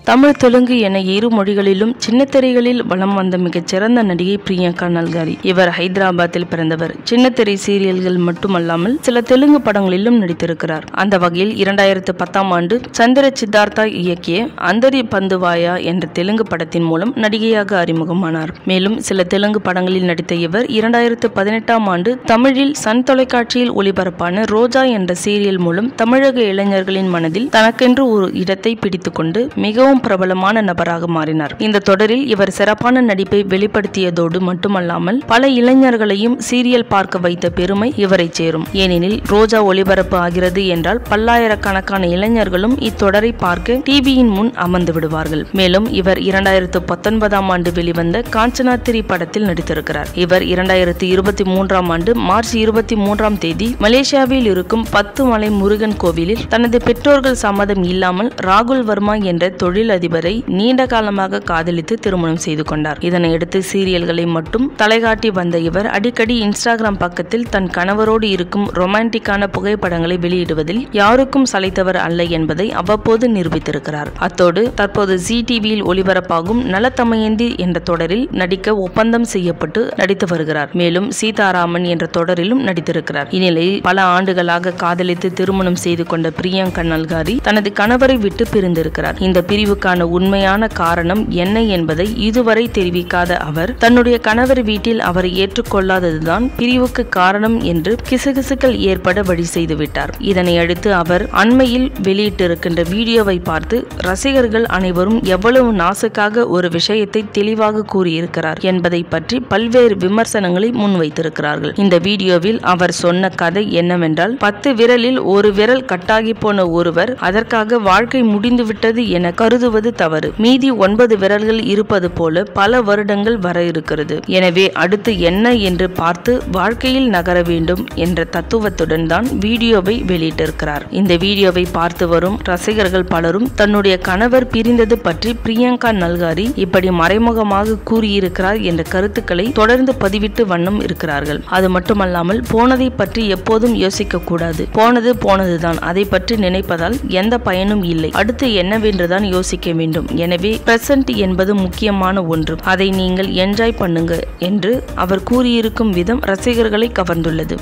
தமிழ் தெலுங்கு என இரு மொழிகளிலும் சின்னத்திரைகளில் வலம் வந்த மிகச்சிறந்த நடிகை பிரியங்கா நல்காரி இவர் ஹைதராபாத்தில் பிறந்தவர் சின்னத்திரை சீரியல்கள் மட்டுமல்லாமல் சில தெலுங்கு படங்களிலும் நடித்திருக்கிறார் அந்த வகையில் இரண்டாயிரத்து பத்தாம் ஆண்டு சந்திர சித்தார்த்தா இயக்கிய அந்தரி பந்துவாயா என்ற தெலுங்கு படத்தின் மூலம் நடிகையாக அறிமுகமானார் மேலும் சில தெலுங்கு படங்களில் நடித்த இவர் இரண்டாயிரத்து பதினெட்டாம் ஆண்டு தமிழில் சன் தொலைக்காட்சியில் ஒளிபரப்பான ரோஜா என்ற சீரியல் மூலம் தமிழக இளைஞர்களின் மனதில் தனக்கென்று ஒரு இடத்தை பிடித்துக்கொண்டு மிகவும் பிரபலமான நபராக மாறினார் இந்த தொடரில் இவர் சிறப்பான நடிப்பை வெளிப்படுத்தியதோடு மட்டுமல்லாமல் பல இளைஞர்களையும் சீரியல் பார்க்க வைத்த பெருமை இவரை சேரும் ஏனெனில் ரோஜா ஒளிபரப்பு ஆகிறது என்றால் பல்லாயிரக்கணக்கான இளைஞர்களும் இத்தொடரை பார்க்க டிவியின் முன் அமர்ந்து விடுவார்கள் மேலும் இவர் இரண்டாயிரத்து பத்தொன்பதாம் ஆண்டு வெளிவந்த காஞ்சனா திரி படத்தில் நடித்திருக்கிறார் இவர் இரண்டாயிரத்து இருபத்தி மூன்றாம் ஆண்டு மார்ச் இருபத்தி மூன்றாம் தேதி மலேசியாவில் இருக்கும் பத்து மலை முருகன் கோவிலில் தனது பெற்றோர்கள் சம்மதம் இல்லாமல் ராகுல் வர்மா என்ற தொழில் அதிபரை நீண்ட காலமாக காதலித்து திருமணம் செய்து கொண்டார் இதனையடுத்து சீரியல்களை மட்டும் தலைகாட்டி வந்த இவர் அடிக்கடி இன்ஸ்டாகிராம் பக்கத்தில் தன் கணவரோடு இருக்கும் ரொமான்டிக்கான புகைப்படங்களை வெளியிடுவதில் யாருக்கும் சளைத்தவர் அல்ல என்பதை அவ்வப்போது நிரூபித்திருக்கிறார் அத்தோடு தற்போது ஜி டிவியில் ஒளிபரப்பாகும் நலத்தமையந்தி என்ற தொடரில் நடிக்க ஒப்பந்தம் செய்யப்பட்டு நடித்து வருகிறார் மேலும் சீதாராமன் என்ற தொடரிலும் நடித்திருக்கிறார் இந்நிலையில் பல ஆண்டுகளாக காதலித்து திருமணம் செய்து கொண்ட பிரியங்கா நல்காரி தனது கணவரை விட்டு பிரிந்திருக்கிறார் இந்த பிரிவுக்கான உண்மையான காரணம் என்ன என்பதை இதுவரை தெரிவிக்காத அவர் தன்னுடைய கணவர் வீட்டில் அவரை ஏற்றுக்கொள்ளாததுதான் பிரிவுக்கு காரணம் என்று கிசுகிசுக்கள் ஏற்பட வழி செய்து விட்டார் இதனை அடுத்து அவர் அண்மையில் வெளியிட்டிருக்கின்ற வீடியோவை பார்த்து ரசிகர்கள் அனைவரும் எவ்வளவு நாசுக்காக ஒரு விஷயத்தை தெளிவாக கூறியிருக்கிறார் என்பதை பற்றி பல்வேறு விமர்சனங்களை முன்வைத்திருக்கிறார்கள் இந்த வீடியோவில் அவர் சொன்ன கதை என்னவென்றால் பத்து விரலில் ஒரு விரல் கட்டாகி போன ஒருவர் அதற்காக வாழ்க்கை முடிந்துவிட்டது என கருதுவது தவறு மீதி ஒன்பது விரல்கள் இருப்பது போல பல வருடங்கள் வர இருக்கிறது எனவே அடுத்து என்ன என்று பார்த்து வாழ்க்கையில் நகர வேண்டும் என்ற தத்துவத்துடன் தான் வீடியோவை வெளியிட்டிருக்கிறார் இந்த வீடியோவை பார்த்து வரும் ரசிகர்கள் பலரும் தன்னுடைய கணவர் பிரிந்தது பற்றி பிரியங்கா நல்காரி இப்படி மறைமுகமாக கூறியிருக்கிறார் என்ற கருத்துக்களை தொடர்ந்து பதிவிட்டு வண்ணம் இருக்கிறார்கள் அது மட்டுமல்லாமல் போனதை பற்றி எப்போதும் யோசிக்க கூடாது போனது போனதுதான் அதை பற்றி நினைப்பதால் எந்த பயனும் இல்லை அடுத்து என்னவென்றுதான் யோசிக்க வேண்டும் எனவே பிரசன்ட் என்பது முக்கியமான ஒன்று அதை நீங்கள் என்ஜாய் பண்ணுங்க என்று அவர் கூறியிருக்கும் விதம் ரசிகர்களை கவர்ந்துள்ளது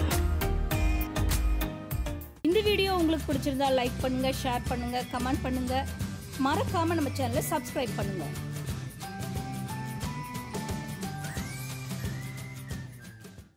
இந்த வீடியோ உங்களுக்கு பிடிச்சிருந்தா லைக் பண்ணுங்க ஷேர் பண்ணுங்க கமெண்ட் பண்ணுங்க மறக்காம நம்ம சேனலை சப்ஸ்கிரைப் பண்ணுங்க